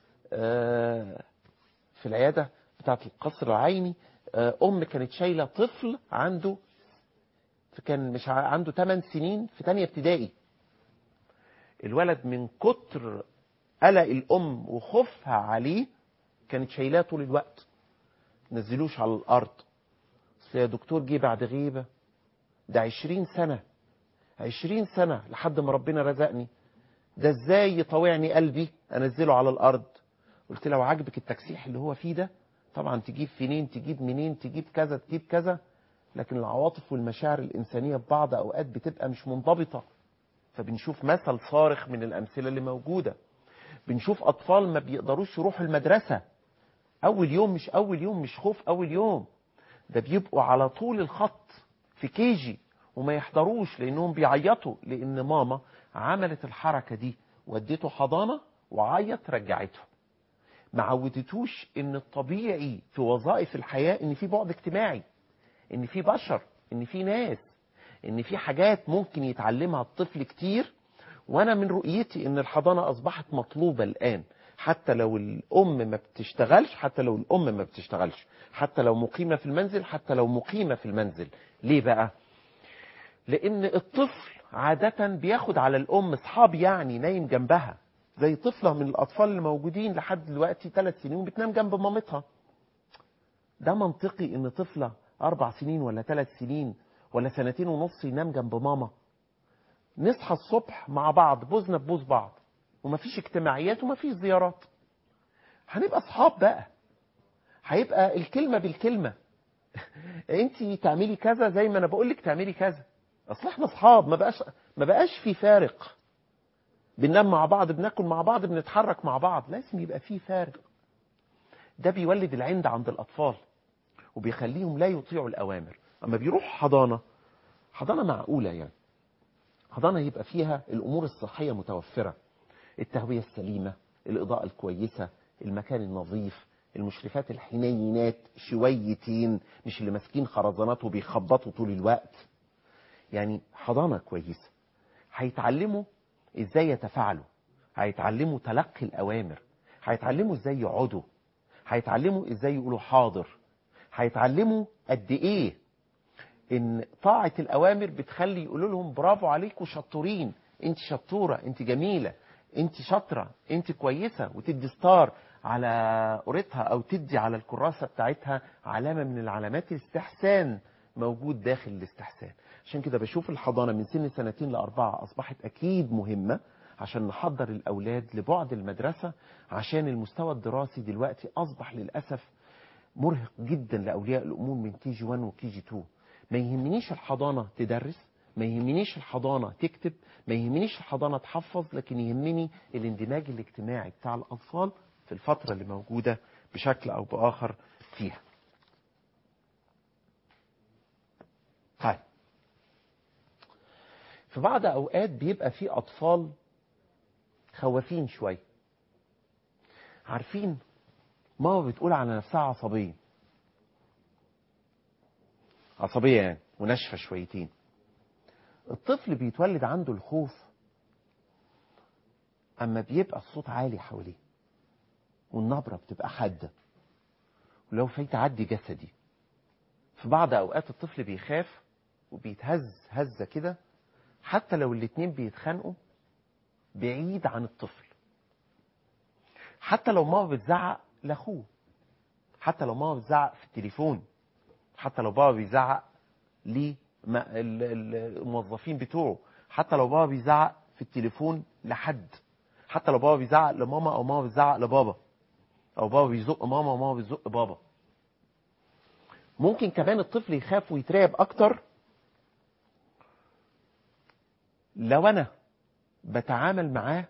آه في العيادة بتاعة القصر العيني أم كانت شايلة طفل عنده كان مش عنده 8 سنين في تانية ابتدائي الولد من كتر قلق الأم وخوفها عليه كانت شايلاه طول الوقت نزلوش على الأرض أصل يا دكتور جه بعد غيبة ده 20 سنة 20 سنة لحد ما ربنا رزقني ده ازاي يطوعني قلبي انزله على الارض قلت لو عاجبك التكسيح اللي هو فيه ده طبعا تجيب فينين تجيب منين تجيب كذا تجيب كذا لكن العواطف والمشاعر الإنسانية في بعض أوقات بتبقى مش منضبطة فبنشوف مثل صارخ من الأمثلة اللي موجودة بنشوف أطفال ما بيقدروش يروحوا المدرسة أول يوم مش أول يوم مش خوف أول يوم ده بيبقوا على طول الخط في كيجي وما يحضروش لأنهم بيعيطوا لأن ماما عملت الحركة دي وديته حضانة وعيط رجعته ما عودتوش ان الطبيعي في وظائف الحياة ان في بعد اجتماعي ان في بشر ان في ناس ان في حاجات ممكن يتعلمها الطفل كتير وانا من رؤيتي ان الحضانة اصبحت مطلوبة الان حتى لو الام ما بتشتغلش حتى لو الام ما بتشتغلش حتى لو مقيمة في المنزل حتى لو مقيمة في المنزل ليه بقى لان الطفل عادة بياخد على الام اصحاب يعني نايم جنبها زي طفلة من الأطفال اللي موجودين لحد دلوقتي ثلاث سنين وبتنام جنب مامتها ده منطقي إن طفلة أربع سنين ولا ثلاث سنين ولا سنتين ونص ينام جنب ماما نصحى الصبح مع بعض بوزنا ببوز بعض ومفيش اجتماعيات ومفيش زيارات هنبقى أصحاب بقى هيبقى الكلمة بالكلمة انت تعملي كذا زي ما انا بقول لك تعملي كذا اصل احنا اصحاب ما بقاش ما بقاش في فارق بننام مع بعض بناكل مع بعض بنتحرك مع بعض لازم يبقى فيه فارق ده بيولد العند عند الأطفال وبيخليهم لا يطيعوا الأوامر أما بيروح حضانة حضانة معقولة يعني حضانة يبقى فيها الأمور الصحية متوفرة التهوية السليمة الإضاءة الكويسة المكان النظيف المشرفات الحنينات شويتين مش اللي ماسكين خرزانات وبيخبطوا طول الوقت يعني حضانة كويسة هيتعلموا ازاي يتفاعلوا هيتعلموا تلقي الاوامر هيتعلموا ازاي يقعدوا هيتعلموا ازاي يقولوا حاضر هيتعلموا قد ايه ان طاعة الاوامر بتخلي يقولوا لهم برافو عليكم شطورين انت شطورة انت جميلة انت شاطرة انت كويسة وتدي ستار على قريتها او تدي على الكراسة بتاعتها علامة من العلامات الاستحسان موجود داخل الاستحسان عشان كده بشوف الحضانة من سن سنتين لأربعة أصبحت أكيد مهمة عشان نحضر الأولاد لبعد المدرسة عشان المستوى الدراسي دلوقتي أصبح للأسف مرهق جدا لأولياء الأمور من كي جي 1 وكي جي 2 ما يهمنيش الحضانة تدرس ما يهمنيش الحضانة تكتب ما يهمنيش الحضانة تحفظ لكن يهمني الاندماج الاجتماعي بتاع الأطفال في الفترة اللي موجودة بشكل أو بآخر فيها طيب في بعض أوقات بيبقى في أطفال خوافين شوية عارفين ماما بتقول على نفسها عصبية عصبية يعني وناشفة شويتين الطفل بيتولد عنده الخوف أما بيبقى الصوت عالي حواليه والنبرة بتبقى حادة ولو في تعدي جسدي في بعض أوقات الطفل بيخاف وبيتهز هزة كده حتى لو الاتنين بيتخانقوا بعيد عن الطفل حتى لو ماما بتزعق لاخوه حتى لو ماما بتزعق في التليفون حتى لو بابا بيزعق للموظفين بتوعه حتى لو بابا بيزعق في التليفون لحد حتى لو بابا بيزعق لماما او ماما بتزعق لبابا او بابا بيزق ماما وماما بتزق بابا ممكن كمان الطفل يخاف ويترعب اكتر لو انا بتعامل معاه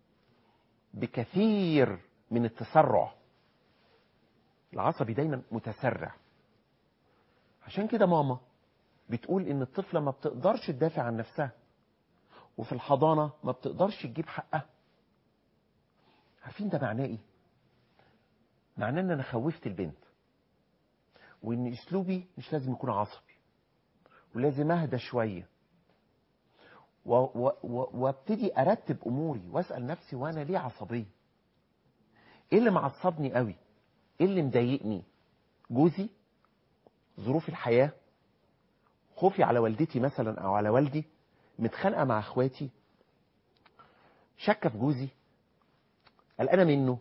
بكثير من التسرع العصبي دايما متسرع عشان كده ماما بتقول ان الطفلة ما بتقدرش تدافع عن نفسها وفي الحضانة ما بتقدرش تجيب حقها عارفين ده معناه ايه معناه ان انا خوفت البنت وان اسلوبي مش لازم يكون عصبي ولازم اهدى شويه و- و- و- وابتدي ارتب اموري واسال نفسي وانا ليه عصبيه ايه اللي معصبني قوي ايه اللي مضايقني جوزي ظروف الحياه خوفي على والدتي مثلا او على والدي متخانقه مع اخواتي شاكه في جوزي قلقانه منه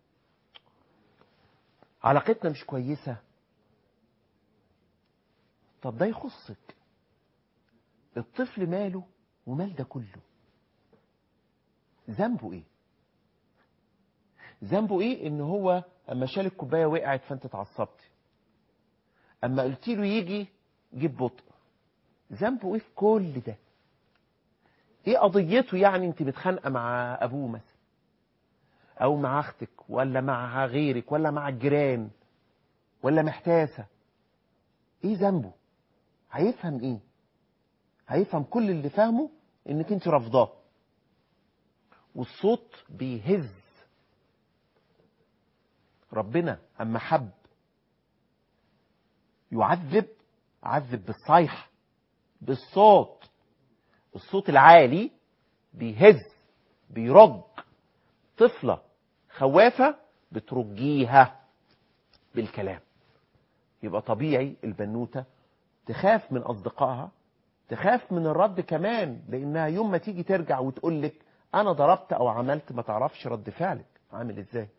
علاقتنا مش كويسه طب ده يخصك الطفل ماله ومال ده كله ذنبه ايه ذنبه ايه ان هو اما شال الكوبايه وقعت فانت اتعصبتي اما قلت له يجي جيب بطء ذنبه ايه في كل ده ايه قضيته يعني انت متخانقه مع ابوه مثلا او مع اختك ولا مع غيرك ولا مع الجيران ولا محتاسه ايه ذنبه هيفهم ايه هيفهم كل اللي فاهمه انك انت رافضاه والصوت بيهز ربنا اما حب يعذب عذب بالصيح بالصوت الصوت العالي بيهز بيرج طفلة خوافة بترجيها بالكلام يبقى طبيعي البنوتة تخاف من أصدقائها تخاف من الرد كمان لأنها يوم ما تيجي ترجع وتقول لك أنا ضربت أو عملت ما تعرفش رد فعلك عامل إزاي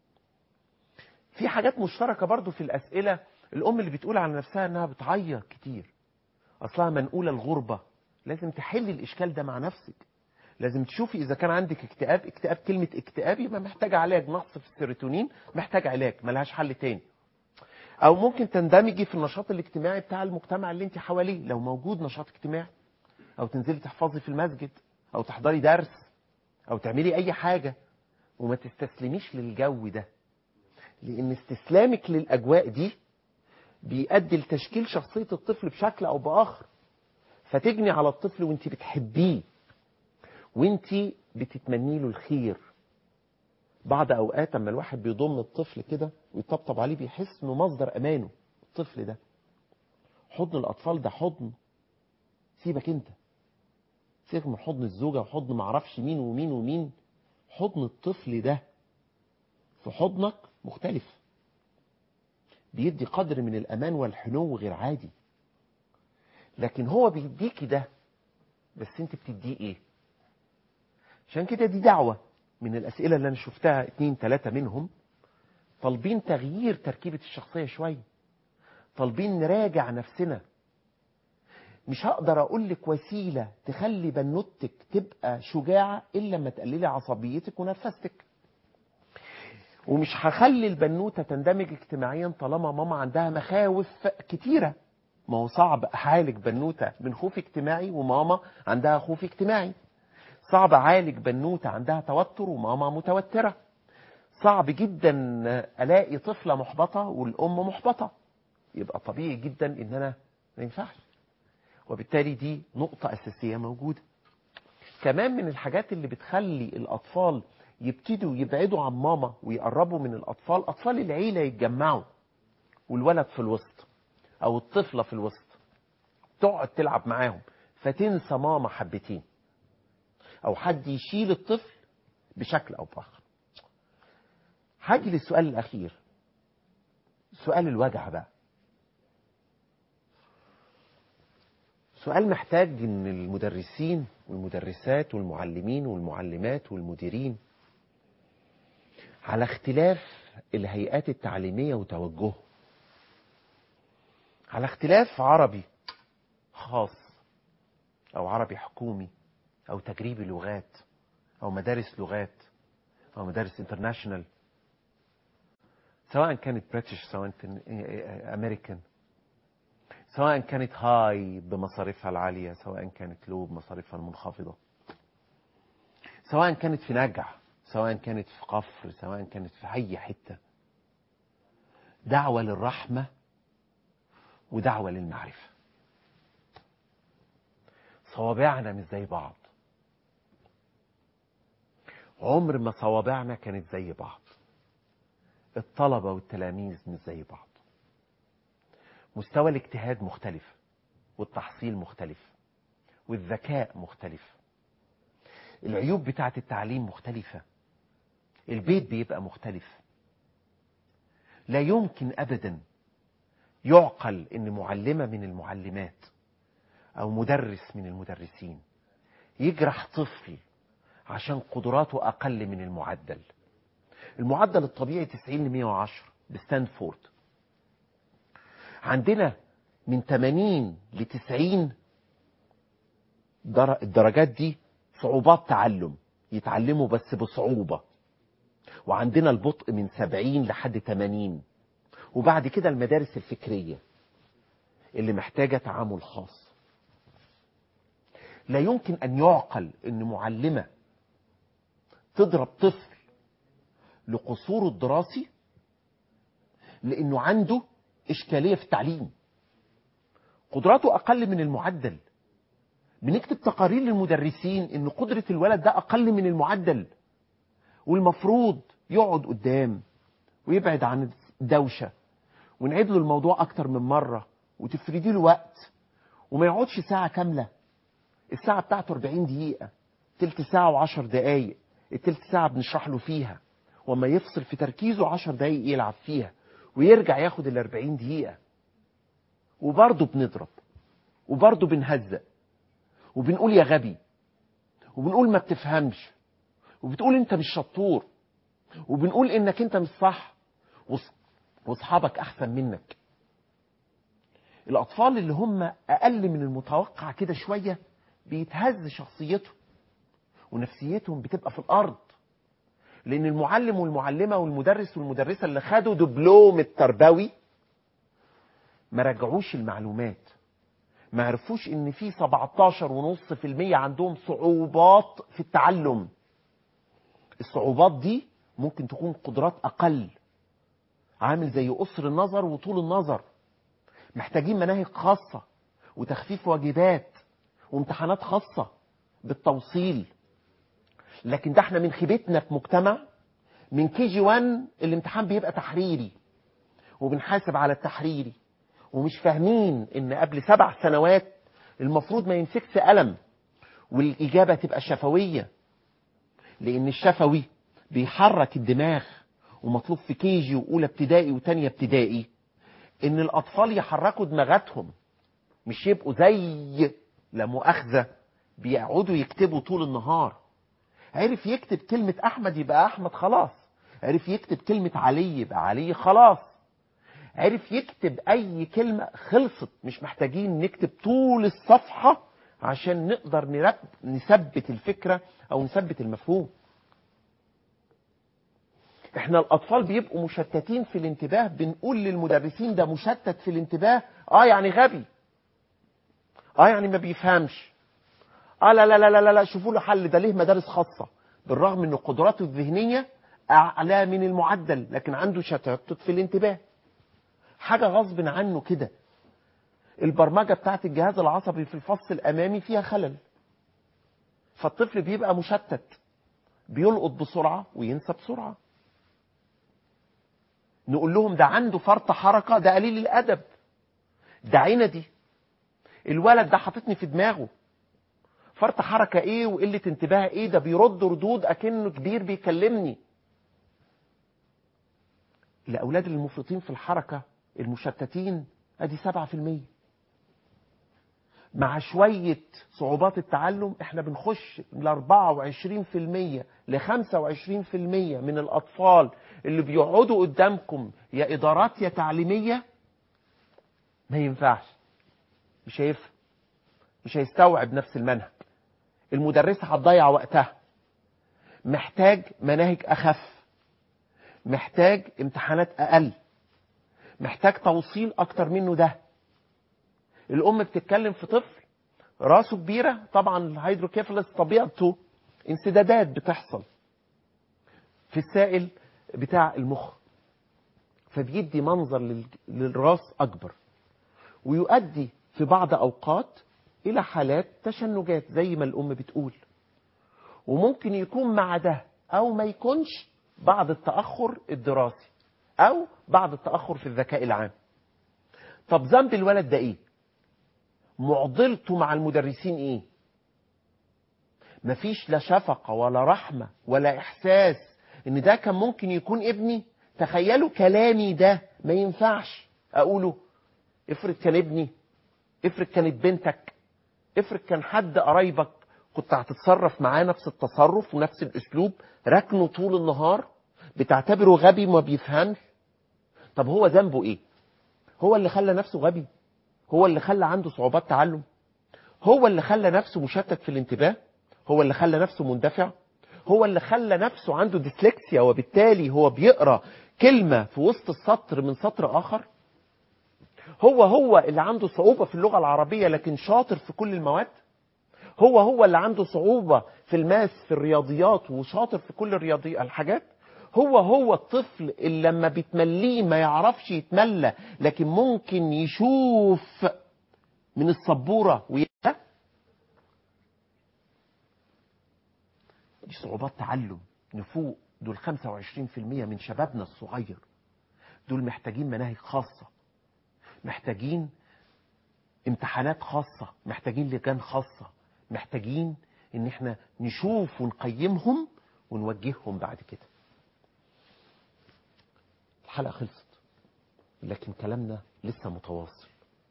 في حاجات مشتركة برضو في الأسئلة الأم اللي بتقول على نفسها أنها بتعيط كتير أصلها منقولة الغربة لازم تحل الإشكال ده مع نفسك لازم تشوفي إذا كان عندك اكتئاب اكتئاب كلمة اكتئاب يبقى محتاج علاج نقص في السيروتونين محتاج علاج ملهاش حل تاني او ممكن تندمجي في النشاط الاجتماعي بتاع المجتمع اللي انت حواليه لو موجود نشاط اجتماعي او تنزلي تحفظي في المسجد او تحضري درس او تعملي اي حاجة وما تستسلميش للجو ده لان استسلامك للاجواء دي بيؤدي لتشكيل شخصية الطفل بشكل او باخر فتجني على الطفل وانت بتحبيه وانت بتتمني له الخير بعض اوقات اما الواحد بيضم الطفل كده ويطبطب عليه بيحس انه مصدر امانه الطفل ده حضن الاطفال ده حضن سيبك انت سيبك من حضن الزوجه وحضن معرفش مين ومين ومين حضن الطفل ده في حضنك مختلف بيدي قدر من الامان والحنو غير عادي لكن هو بيديكي ده بس انت بتديه ايه عشان كده دي دعوه من الأسئلة اللي أنا شفتها اتنين تلاتة منهم طالبين تغيير تركيبة الشخصية شوية طالبين نراجع نفسنا مش هقدر أقول لك وسيلة تخلي بنوتك تبقى شجاعة إلا لما تقللي عصبيتك ونرفزتك ومش هخلي البنوتة تندمج اجتماعيا طالما ماما عندها مخاوف كتيرة ما هو صعب أعالج بنوتة من خوف اجتماعي وماما عندها خوف اجتماعي صعب اعالج بنوته عندها توتر وماما متوتره صعب جدا الاقي طفله محبطه والام محبطه يبقى طبيعي جدا ان انا ما ينفعش وبالتالي دي نقطه اساسيه موجوده كمان من الحاجات اللي بتخلي الاطفال يبتدوا يبعدوا عن ماما ويقربوا من الاطفال اطفال العيله يتجمعوا والولد في الوسط او الطفله في الوسط تقعد تلعب معاهم فتنسى ماما حبتين او حد يشيل الطفل بشكل او باخر هاجي للسؤال الأخير سؤال الوجع بقى سؤال محتاج ان المدرسين والمدرسات والمعلمين والمعلمات والمديرين على اختلاف الهيئات التعليمية وتوجهه على اختلاف عربي خاص او عربي حكومي او تجريبي لغات او مدارس لغات او مدارس انترناشونال سواء كانت بريتش سواء كانت امريكان سواء كانت هاي بمصاريفها العالية سواء كانت لو بمصاريفها المنخفضة سواء كانت في نجع سواء كانت في قفر سواء كانت في أي حتة دعوة للرحمة ودعوة للمعرفة صوابعنا مش زي بعض عمر ما صوابعنا كانت زي بعض الطلبة والتلاميذ مش زي بعض مستوى الاجتهاد مختلف والتحصيل مختلف والذكاء مختلف العيوب بتاعة التعليم مختلفة البيت بيبقى مختلف لا يمكن أبدا يعقل ان معلمة من المعلمات او مدرس من المدرسين يجرح طفل عشان قدراته اقل من المعدل المعدل الطبيعي 90 ل 110 بستانفورد عندنا من 80 ل 90 در- الدرجات دي صعوبات تعلم يتعلموا بس بصعوبة وعندنا البطء من 70 لحد 80 وبعد كده المدارس الفكرية اللي محتاجة تعامل خاص لا يمكن أن يعقل أن معلمة تضرب طفل لقصوره الدراسي لأنه عنده إشكالية في التعليم قدراته أقل من المعدل بنكتب تقارير للمدرسين ان قدرة الولد ده اقل من المعدل والمفروض يقعد قدام ويبعد عن الدوشة ونعيد له الموضوع اكتر من مرة وتفردي له وقت وما يقعدش ساعة كاملة الساعة بتاعته 40 دقيقة تلت ساعة وعشر دقايق التلت ساعة بنشرح له فيها وما يفصل في تركيزه عشر دقايق يلعب فيها ويرجع ياخد ال 40 دقيقة وبرضه بنضرب وبرضه بنهزق وبنقول يا غبي وبنقول ما بتفهمش وبتقول انت مش شطور وبنقول انك انت مش صح وص- واصحابك احسن منك الاطفال اللي هم اقل من المتوقع كده شويه بيتهز شخصيتهم ونفسيتهم بتبقى في الارض لان المعلم والمعلمه والمدرس والمدرسه اللي خدوا دبلوم التربوي ما رجعوش المعلومات ما عرفوش ان في 17.5% عندهم صعوبات في التعلم الصعوبات دي ممكن تكون قدرات اقل عامل زي قصر النظر وطول النظر محتاجين مناهج خاصة وتخفيف واجبات وامتحانات خاصة بالتوصيل لكن ده احنا من خيبتنا في مجتمع من كي جي 1 الامتحان بيبقى تحريري وبنحاسب على التحريري ومش فاهمين ان قبل سبع سنوات المفروض ما يمسكش قلم والإجابة تبقى شفوية لأن الشفوي بيحرك الدماغ ومطلوب في كيجي وأولى ابتدائي وتانية ابتدائي إن الأطفال يحركوا دماغاتهم مش يبقوا زي لا مؤاخذة بيقعدوا يكتبوا طول النهار عرف يكتب كلمة أحمد يبقى أحمد خلاص عرف يكتب كلمة علي يبقى علي خلاص عرف يكتب أي كلمة خلصت مش محتاجين نكتب طول الصفحة عشان نقدر نرب نثبت الفكرة أو نثبت المفهوم احنا الأطفال بيبقوا مشتتين في الانتباه بنقول للمدرسين ده مشتت في الانتباه اه يعني غبي اه يعني ما بيفهمش اه لا لا لا لا لا شوفوا له حل ده ليه مدارس خاصة بالرغم ان قدراته الذهنية اعلى من المعدل لكن عنده شتت في الانتباه حاجة غصب عنه كده البرمجة بتاعت الجهاز العصبي في الفص الأمامي فيها خلل فالطفل بيبقى مشتت بيلقط بسرعة وينسى بسرعة نقول لهم ده عنده فرط حركة ده قليل الأدب ده عندي الولد ده حاططني في دماغه فرط حركة ايه وقلة انتباه ايه ده بيرد ردود اكنه كبير بيكلمني الأولاد المفرطين في الحركة المشتتين أدي 7% مع شوية صعوبات التعلم احنا بنخش ل 24% ل 25% من الأطفال اللي بيقعدوا قدامكم يا إدارات يا تعليمية ما ينفعش مش هيفهم مش هيستوعب نفس المنهج المدرسة هتضيع وقتها محتاج مناهج أخف محتاج امتحانات أقل محتاج توصيل أكتر منه ده الأم بتتكلم في طفل راسه كبيرة طبعا الهيدروكيفالس طبيعته انسدادات بتحصل في السائل بتاع المخ فبيدي منظر لل- للراس أكبر ويؤدي في بعض أوقات إلى حالات تشنجات زي ما الأم بتقول وممكن يكون مع ده أو ما يكونش بعض التأخر الدراسي أو بعض التأخر في الذكاء العام طب ذنب الولد ده إيه؟ معضلته مع المدرسين إيه؟ مفيش لا شفقة ولا رحمة ولا إحساس إن ده كان ممكن يكون ابني تخيلوا كلامي ده ما ينفعش أقوله افرض كان ابني افرض كانت بنتك افرض كان حد قرايبك كنت هتتصرف معاه نفس التصرف ونفس الاسلوب ركنه طول النهار بتعتبره غبي ما بيفهمش طب هو ذنبه ايه هو اللي خلى نفسه غبي هو اللي خلى عنده صعوبات تعلم هو اللي خلى نفسه مشتت في الانتباه هو اللي خلى نفسه مندفع هو اللي خلى نفسه عنده ديسلكسيا وبالتالي هو بيقرا كلمه في وسط السطر من سطر اخر هو هو اللي عنده صعوبة في اللغة العربية لكن شاطر في كل المواد هو هو اللي عنده صعوبة في الماس في الرياضيات وشاطر في كل الرياضي الحاجات هو هو الطفل اللي لما بتمليه ما يعرفش يتملى لكن ممكن يشوف من السبورة ويلا دي صعوبات تعلم نفوق دول 25% من شبابنا الصغير دول محتاجين مناهج خاصة محتاجين امتحانات خاصة محتاجين لجان خاصة محتاجين ان احنا نشوف ونقيمهم ونوجههم بعد كده الحلقة خلصت لكن كلامنا لسه متواصل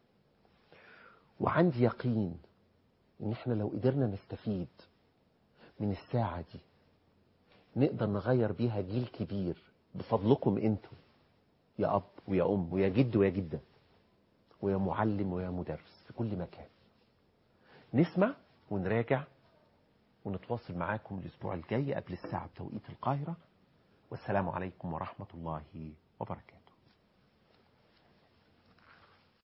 وعندي يقين ان احنا لو قدرنا نستفيد من الساعة دي نقدر نغير بيها جيل كبير بفضلكم انتم يا اب ويا ام ويا جد ويا جده ويا معلم ويا مدرس في كل مكان نسمع ونراجع ونتواصل معاكم الأسبوع الجاي قبل الساعة بتوقيت القاهرة والسلام عليكم ورحمة الله وبركاته